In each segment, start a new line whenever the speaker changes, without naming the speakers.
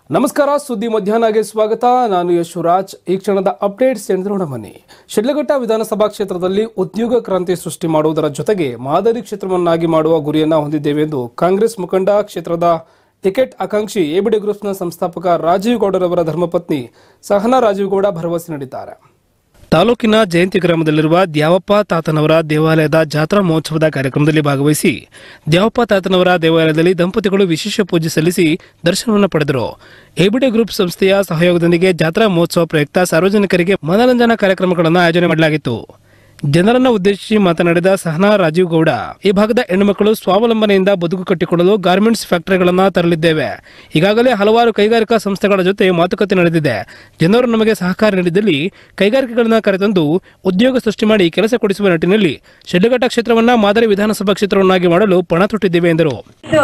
ನಮಸ್ಕಾರ ಸುದ್ದಿ ಮಧ್ಯಾಹ್ನಗೆ ಸ್ವಾಗತ ನಾನು ಯಶುರಾಜ್ ಈ ಕ್ಷಣದ ಅಪ್ಡೇಟ್ಸ್ ನೋಡ ಬನ್ನಿ ಶಿಡ್ಲಘಟ್ಟ ವಿಧಾನಸಭಾ ಕ್ಷೇತ್ರದಲ್ಲಿ ಉದ್ಯೋಗ ಕ್ರಾಂತಿ ಸೃಷ್ಟಿ ಮಾಡುವುದರ ಜೊತೆಗೆ ಮಾದರಿ ಕ್ಷೇತ್ರವನ್ನಾಗಿ ಮಾಡುವ ಗುರಿಯನ್ನ ಹೊಂದಿದ್ದೇವೆ ಎಂದು ಕಾಂಗ್ರೆಸ್ ಮುಖಂಡ ಕ್ಷೇತ್ರದ ಟಿಕೆಟ್ ಆಕಾಂಕ್ಷಿ ಎಬಿಡಿ ಗ್ರೂಪ್ಸ್ನ ಸಂಸ್ಥಾಪಕ ರಾಜೀವ್ ಗೌಡರವರ ಧರ್ಮಪತ್ನಿ ಸಹನಾ ರಾಜೀವ್ ಗೌಡ ಭರವಸೆ ನೀಡಿದ್ದಾರೆ ತಾಲೂಕಿನ ಜಯಂತಿ ಗ್ರಾಮದಲ್ಲಿರುವ ದ್ಯಾವಪ್ಪ ತಾತನವರ ದೇವಾಲಯದ ಜಾತ್ರಾ ಮಹೋತ್ಸವದ ಕಾರ್ಯಕ್ರಮದಲ್ಲಿ ಭಾಗವಹಿಸಿ ದ್ಯಾವಪ್ಪ ತಾತನವರ ದೇವಾಲಯದಲ್ಲಿ ದಂಪತಿಗಳು ವಿಶೇಷ ಪೂಜೆ ಸಲ್ಲಿಸಿ ದರ್ಶನವನ್ನು ಪಡೆದರು ಎಬಿಡಿ ಗ್ರೂಪ್ ಸಂಸ್ಥೆಯ ಸಹಯೋಗದೊಂದಿಗೆ ಜಾತ್ರಾ ಮಹೋತ್ಸವ ಪ್ರಯುಕ್ತ ಸಾರ್ವಜನಿಕರಿಗೆ ಮನರಂಜನಾ ಕಾರ್ಯಕ್ರಮಗಳನ್ನು ಆಯೋಜನೆ ಮಾಡಲಾಗಿತ್ತು ಜನರನ್ನ ಉದ್ದೇಶಿಸಿ ಮಾತನಾಡಿದ ಸಹನಾ ರಾಜೀವ್ ಗೌಡ ಈ ಭಾಗದ ಹೆಣ್ಣುಮಕ್ಕಳು ಸ್ವಾವಲಂಬನೆಯಿಂದ ಬದುಕು ಕಟ್ಟಿಕೊಳ್ಳಲು ಗಾರ್ಮೆಂಟ್ಸ್ ಫ್ಯಾಕ್ಟರಿಗಳನ್ನ ತರಲಿದ್ದೇವೆ ಈಗಾಗಲೇ ಹಲವಾರು ಕೈಗಾರಿಕಾ ಸಂಸ್ಥೆಗಳ ಜೊತೆ ಮಾತುಕತೆ ನಡೆದಿದೆ ಜನರು ನಮಗೆ ಸಹಕಾರ ನೀಡಿದಲ್ಲಿ ಕೈಗಾರಿಕೆಗಳನ್ನ ಕರೆತಂದು ಉದ್ಯೋಗ ಸೃಷ್ಟಿ ಮಾಡಿ ಕೆಲಸ ಕೊಡಿಸುವ ನಿಟ್ಟಿನಲ್ಲಿ ಶಿಡ್ಲಘಟ್ಟ ಕ್ಷೇತ್ರವನ್ನ ಮಾದರಿ ವಿಧಾನಸಭಾ ಕ್ಷೇತ್ರವನ್ನಾಗಿ ಮಾಡಲು ಪಣ ತೊಟ್ಟಿದ್ದೇವೆ ಎಂದರು
ಇದು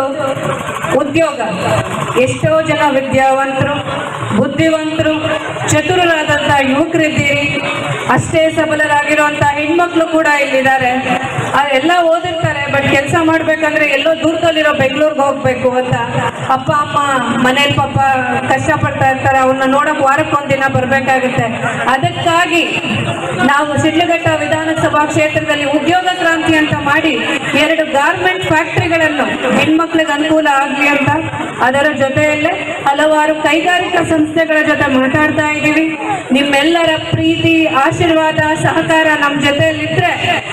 ಉದ್ಯೋಗ ಎಷ್ಟೋ ಜನ ವಿದ್ಯಾವಂತರು ಬುದ್ಧಿವಂತರು ಚತುರರಾದಂಥ ಯುವಕರಿದ್ದೀರಿ ಅಷ್ಟೇ ಸಬಲರಾಗಿರುವಂಥ ಹೆಣ್ಮಕ್ಳು ಕೂಡ ಇಲ್ಲಿದ್ದಾರೆ ಎಲ್ಲ ಓದಿರ್ತಾರೆ ಬಟ್ ಕೆಲಸ ಮಾಡ್ಬೇಕಂದ್ರೆ ಎಲ್ಲೋ ದೂರದಲ್ಲಿರೋ ಬೆಂಗಳೂರಿಗೆ ಹೋಗ್ಬೇಕು ಅಂತ ಅಪ್ಪ ಅಮ್ಮ ಮನೇಲಿ ಪಾಪ ಕಷ್ಟಪಡ್ತಾ ಇರ್ತಾರೆ ಅವ್ರನ್ನ ನೋಡಕ್ ವಾರಕ್ಕೊಂದಿನ ಬರ್ಬೇಕಾಗುತ್ತೆ ಅದಕ್ಕಾಗಿ ನಾವು ಶಿಡ್ಲಘಟ್ಟ ವಿಧಾನಸಭಾ ಕ್ಷೇತ್ರದಲ್ಲಿ ಉದ್ಯೋಗ ಕ್ರಾಂತಿ ಅಂತ ಮಾಡಿ ಎರಡು ಗಾರ್ಮೆಂಟ್ ಫ್ಯಾಕ್ಟರಿಗಳನ್ನು ಹೆಣ್ಮಕ್ಳಿಗೆ ಅನುಕೂಲ ಆಗಲಿ ಅಂತ ಅದರ ಜೊತೆಯಲ್ಲೇ ಹಲವಾರು ಕೈಗಾರಿಕಾ ಸಂಸ್ಥೆಗಳ ಜೊತೆ ಮಾತಾಡ್ತಾ ಇದ್ದೀವಿ ನಿಮ್ಮೆಲ್ಲರ ಪ್ರೀತಿ ಆಶೀರ್ವಾದ ಸಹಕಾರ ನಮ್ಮ ಜೊತೆಯಲ್ಲಿದ್ರೆ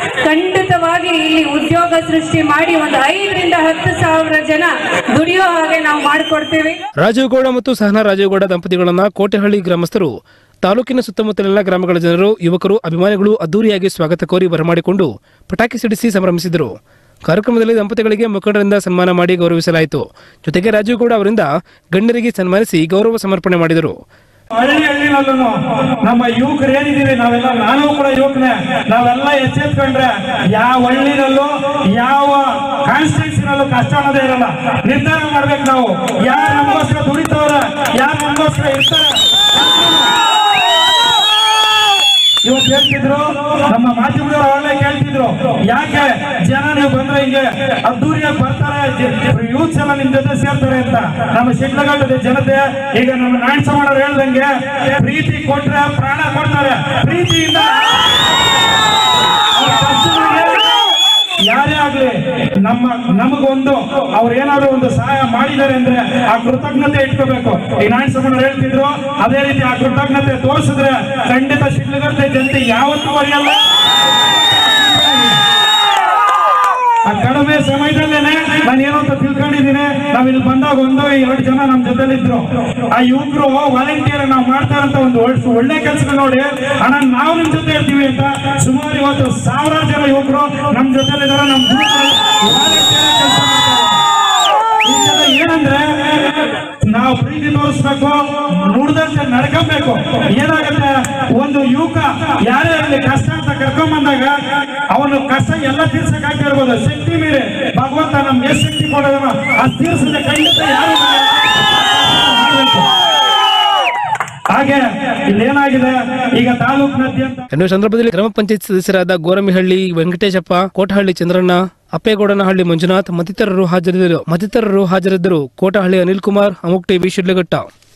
ಖಂಡಿತವಾಗಿ ಇಲ್ಲಿ ಉದ್ಯೋಗ ಸೃಷ್ಟಿ ಮಾಡಿ ಒಂದು ಐದರಿಂದ ಹತ್ತು ಸಾವಿರ ಜನ ದುಡಿಯೋ ಹಾಗೆ ನಾವು ಮಾಡಿಕೊಡ್ತೀವಿ
ರಾಜೀವ್ ಗೌಡ ಮತ್ತು ಸಹನಾ ರಾಜೀವ್ ಗೌಡ ದಂಪತಿಗಳನ್ನ ಕೋಟೆಹಳ್ಳಿ ಗ್ರಾಮಸ್ಥರು ತಾಲೂಕಿನ ಸುತ್ತಮುತ್ತಲಿನ ಗ್ರಾಮಗಳ ಜನರು ಯುವಕರು ಅಭಿಮಾನಿಗಳು ಅದ್ದೂರಿಯಾಗಿ ಸ್ವಾಗತ ಕೋರಿ ಬರಮಾಡಿಕೊಂಡು ಪಟಾಕಿ ಸಿಡಿಸಿ ಸಂಭ್ರಮಿಸಿದರು ಕಾರ್ಯಕ್ರಮದಲ್ಲಿ ದಂಪತಿಗಳಿಗೆ ಮುಖಂಡರಿಂದ ಸನ್ಮಾನ ಮಾಡಿ ಗೌರವಿಸಲಾಯಿತು ಜೊತೆಗೆ ರಾಜೀವ್ ಗೌಡ ಅವರಿಂದ ಗಣ್ಯರಿಗೆ ಸನ್ಮಾನಿಸಿ ಗೌರವ ಸಮರ್ಪಣೆ ಮಾಡಿದರು
ಹಳ್ಳಿ ಹಳ್ಳಿನಲ್ಲೂ ನಮ್ಮ ಯುವಕರು ಏನಿದೀವಿ ನಾವೆಲ್ಲ ನಾನು ಕೂಡ ಯುವಕನೇ ನಾವೆಲ್ಲ ಎಚ್ಚೆತ್ಕೊಂಡ್ರೆ ಯಾವ ಹಳ್ಳಿನಲ್ಲೂ ಯಾವ ಕಾನ್ಸ್ಟಿಟ್ಯೂನ್ಸಿನಲ್ಲೂ ಕಷ್ಟ ಅನ್ನೋದೇ ಇರಲ್ಲ ನಿರ್ಧಾರ ಮಾಡ್ಬೇಕು ನಾವು ಯಾರು ನಮಗೋಸ್ಕರ ದುಡಿತವ್ರೆ ಯಾರು ನಮಗೋಸ್ಕರ ಇರ್ತಾರೆ ಇವತ್ತು ಹೇಳ್ತಿದ್ರು ನಮ್ಮ ಮಾಧ್ಯಮದವರು ಅವಾಗಲೇ ಕೇಳ್ತಿದ್ರು ಯಾಕೆ ಜನ ನೀವು ಬಂದ್ರೆ ಹಿಂಗೆ ಅದ್ದೂರಿಯಾಗಿ ಬರ್ತಾರೆ ಯೂತ್ಸ್ ಎಲ್ಲ ನಿಮ್ ಜೊತೆ ಸೇರ್ತಾರೆ ಅಂತ ನಮ್ಮ ಶಿಡ್ಲಘಟ್ಟದ ಜನತೆ ಈಗ ನಮ್ಮ ನಾಣ್ಸ ಮಾಡೋರು ಹೇಳ್ದಂಗೆ ಪ್ರೀತಿ ಕೊಟ್ರೆ ಪ್ರಾಣ ಕೊಡ್ತಾರೆ ಪ್ರೀತಿಯಿಂದ ಅವ್ರ ಕಷ್ಟಗಳಿಗೆ ಯಾರೇ ಆಗ್ಲಿ ನಮ್ಮ ನಮಗೊಂದು ಅವ್ರು ಏನಾದ್ರು ಒಂದು ಸಹಾಯ ಮಾಡಿದ್ದಾರೆ ಅಂದ್ರೆ ಆ ಕೃತಜ್ಞತೆ ಇಟ್ಕೋಬೇಕು ಈ ನಾಯಕ ಸಮಾನ ಹೇಳ್ತಿದ್ರು ಅದೇ ರೀತಿ ಆ ಕೃತಜ್ಞತೆ ತೋರಿಸಿದ್ರೆ ಖಂಡಿತ ಶಿಡ್ಲಘಟ್ಟ ಜನತೆ ಯಾವತ್ತೂ ಮರೆಯಲ್ಲ ಆ ಕಡಿಮೆ ಸಮಯದಲ್ಲೇನೆ ನಾನು ಏನೋ ಅಂತ ತಿಳ್ಕೊಂಡಿದ್ದೀನಿ ನಾವ್ ಇಲ್ಲಿ ಬಂದಾಗ ಒಂದು ಎರಡು ಜನ ನಮ್ ಜೊತೆಲಿದ್ರು ಆ ಯುವಕರು ವಾಲಂಟಿಯರ್ ನಾವು ಮಾಡ್ತಾರಂತ ಒಂದು ಒಳ್ಳೆ- ಒಳ್ಳೆ ಕೆಲಸ ನೋಡಿ ಅಣ್ಣ ನಾವು ನಿಮ್ ಜೊತೆ ಇರ್ತೀವಿ ಅಂತ ಸುಮಾರು ಇವತ್ತು ಸಾವಿರಾರು ಜನ ಯುವಕರು ನಮ್ ಜೊತೆಲಿದ್ದಾರೆ ನಮ್ group ಅಲ್ಲಿ volunteer ಆಗಿ ಕೆಲ್ಸ ಮಾಡ್ತಾರೆ. ಇದೆಲ್ಲ ಏನಂದ್ರೆ ನಾವು ಪ್ರೀತಿ ತೋರಿಸ್ಬೇಕು ನುಡ್ದಂತೆ ನಡ್ಕೊಬೇಕು ಏನಾಗುತ್ತೆ ಒಂದು ಯುವಕ ಯಾರೇ ಆಗಲಿ ಕಷ್ಟ ಅಂತ ಕರ್ಕೊಂಡ್ ಬಂದಾಗ ಅವನು ಕಷ್ಟ ಎಲ್ಲ ತೀರ್ಸಕ್ ಆಗ್ತಿರ್ಬೋದು ಶಕ್ತಿ ಮೀರಿ ಭಗವಂತ ನಮ್ಗೆ ಎಷ್ಟು ಶಕ್ತಿ ಕೊಡೋದನ್ನ ಅದು ತೀರ್ಸಿದ್ರೆ ಖಂಡಿತ ಯಾರು ಮಾಡ್ಬೇಕು. ಹಾಗೆ ಇಲ್ಲೇನಾಗಿದೆ ಈಗ ತಾಲೂಕಿನಾದ್ಯಂತ
ಇನ್ನು ಈ ಸಂದರ್ಭದಲ್ಲಿ ಗ್ರಾಮ ಪಂಚಾಯತ್ ಸದಸ್ಯರಾದ ಗೋರಮಿಹಳ್ಳಿ ವೆಂಕಟೇಶಪ್ಪ ಕೋಟಹಳ್ಳಿ ಚಂದ್ರಣ್ಣ ಅಪ್ಪೇಗೌಡನಹಳ್ಳಿ ಮಂಜುನಾಥ್ ಮತ್ತಿತರರು ಹಾಜರಿದ್ದರು ಮತ್ತಿತರರು ಹಾಜರಿದ್ದರು ಕೋಟಹಳ್ಳಿ ಅನಿಲ್ ಕುಮಾರ್ ಅಮುಕ್ ಟಿವಿ ಶಿಡ್ಲಘಟ್ಟ